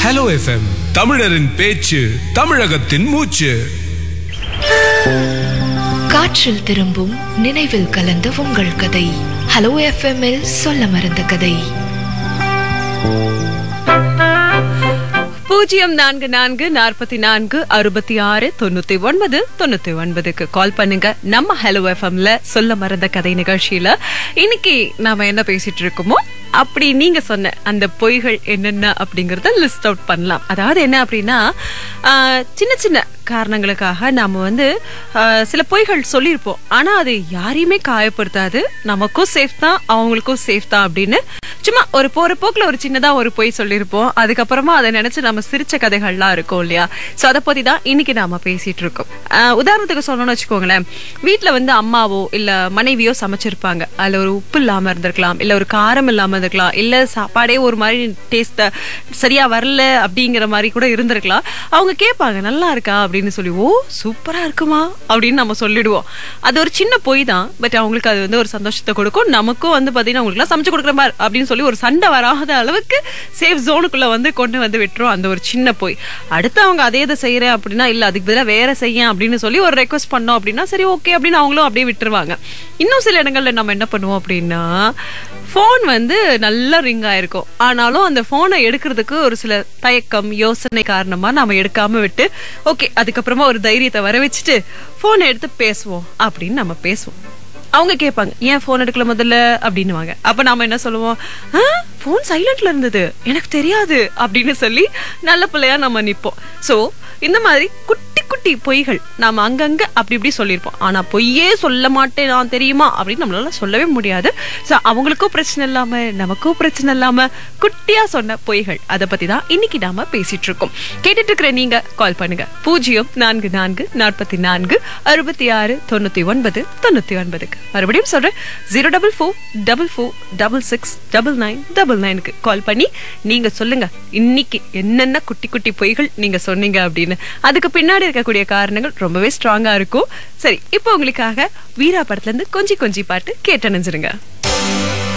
hello FM தமிழரின் பேச்சு தமிழகத்தின் மூச்சு காற்றில் திரும்பும் நினைவில் கலந்த உங்கள் கதை ஹலோ எஃப்எம்மில் சொல்ல மறந்த கதை பூஜ்ஜியம் நான்கு நான்கு நாற்பத்தி நான்கு அறுபத்தி ஆறு தொண்ணூத்தி ஒன்பது தொண்ணூத்தி ஒன்பதுக்கு கால் பண்ணுங்க நம்ம ஹலோ எஃப்எம்ல சொல்ல மறந்த கதை நிகழ்ச்சியில இன்னைக்கு நாம என்ன பேசிட்டு இருக்கோமோ அப்படி நீங்க சொன்ன அந்த பொய்கள் என்னென்ன அப்படிங்கறத லிஸ்ட் அவுட் பண்ணலாம் அதாவது என்ன அப்படின்னா ஆஹ், சின்ன சின்ன காரணங்களுக்காக நாம வந்து ஆஹ், சில பொய்கள் சொல்லியிருப்போம் ஆனா அது யாரையுமே காயப்படுத்தாது நமக்கும் சேஃப் தான் அவங்களுக்கும் சேஃப் தான் அப்படின்னு சும்மா ஒரு போற போக்குல ஒரு சின்னதா ஒரு பொய் சொல்லியிருப்போம் அதுக்கப்புறமா அதை நினைச்சு நம்ம சிரிச்ச கதைகள்லாம் இருக்கும் இல்லையா சோ அதை பத்தி தான் இன்னைக்கு நாம பேசிட்டு இருக்கோம் ஆஹ், உதாரணத்துக்கு சொல்லணும்னு வச்சுக்கோங்களேன் வீட்ல வந்து அம்மாவோ இல்ல மனைவியோ சமைச்சிருப்பாங்க அதுல ஒரு உப்பு இல்லாம இருந்திருக்கலாம் இல்ல ஒரு காரம் இல்லாம இருந்திருக்கலாம் இல்ல சாப்பாடே ஒரு மாதிரி டேஸ்ட் சரியா வரல அப்படிங்கிற மாதிரி கூட இருந்திருக்கலாம் அவங்க கேட்பாங்க நல்லா இருக்கா அப்படின்னு சொல்லி ஓ சூப்பரா இருக்குமா அப்படின்னு நம்ம சொல்லிடுவோம் அது ஒரு சின்ன பொய் தான் பட் அவங்களுக்கு அது வந்து ஒரு சந்தோஷத்தை கொடுக்கும் நமக்கும் வந்து பாத்தீங்கன்னா அவங்களுக்கு சமைச்சு கொடுக்குற மாதிரி அப்படின்னு சொல்லி ஒரு சண்டை வராத அளவுக்கு சேஃப் ஜோனுக்குள்ள வந்து கொண்டு வந்து விட்டுரும் அந்த ஒரு சின்ன பொய் அடுத்து அவங்க அதே இதை செய்யறேன் அப்படின்னா இல்ல அதுக்கு பதிலா வேற செய்ய அப்படின்னு சொல்லி ஒரு ரெக்வஸ்ட் பண்ணோம் அப்படின்னா சரி ஓகே அப்படின்னு அவங்களும் அப்படியே விட்டுருவாங்க இன்னும் சில இடங்கள்ல நம்ம என்ன பண்ணுவோம் அப்படின்னா ஃபோன் வந்து நல்லா ரிங் ஆயிருக்கும் ஆனாலும் அந்த போனை எடுக்கிறதுக்கு ஒரு சில தயக்கம் யோசனை காரணமா நாம எடுக்காம விட்டு ஓகே அதுக்கப்புறமா ஒரு தைரியத்தை வர வச்சுட்டு போனை எடுத்து பேசுவோம் அப்படின்னு நம்ம பேசுவோம் அவங்க கேட்பாங்க ஏன் ஃபோன் எடுக்கல முதல்ல அப்படின்னுவாங்க அப்ப நாம என்ன சொல்லுவோம் ஃபோன் சைலண்ட்ல இருந்தது எனக்கு தெரியாது அப்படின்னு சொல்லி நல்ல பிள்ளையா நம்ம நிப்போம் சோ இந்த மாதிரி குட்டி குட்டி பொய்கள் நாம அங்கங்க அப்படி இப்படி சொல்லியிருப்போம் ஆனா பொய்யே சொல்ல மாட்டேன் நான் தெரியுமா அப்படின்னு நம்மளால சொல்லவே முடியாது சோ அவங்களுக்கும் பிரச்சனை இல்லாம நமக்கும் பிரச்சனை இல்லாம குட்டியா சொன்ன பொய்கள் அதை பத்தி தான் இன்னைக்கு நாம பேசிட்டு இருக்கோம் கேட்டுட்டு இருக்கிற நீங்க கால் பண்ணுங்க பூஜ்ஜியம் நான்கு நான்கு நாற்பத்தி நான்கு அறுபத்தி ஆறு தொண்ணூத்தி ஒன்பது தொண்ணூத்தி ஒன்பதுக்கு மறுபடியும் சொல்றேன் zero double four double four double six double nine double நைனுக்கு கால் பண்ணி நீங்க சொல்லுங்க இன்னைக்கு என்னென்ன குட்டி குட்டி பொய்கள் நீங்க சொன்னீங்க அப்படின்னு அதுக்கு பின்னாடி இருக்கக்கூடிய காரணங்கள் ரொம்பவே ஸ்ட்ராங்கா இருக்கும் சரி இப்போ உங்களுக்காக வீரா படத்துல இருந்து கொஞ்சி கொஞ்சி பாட்டு கேட்டணிஞ்சிருங்க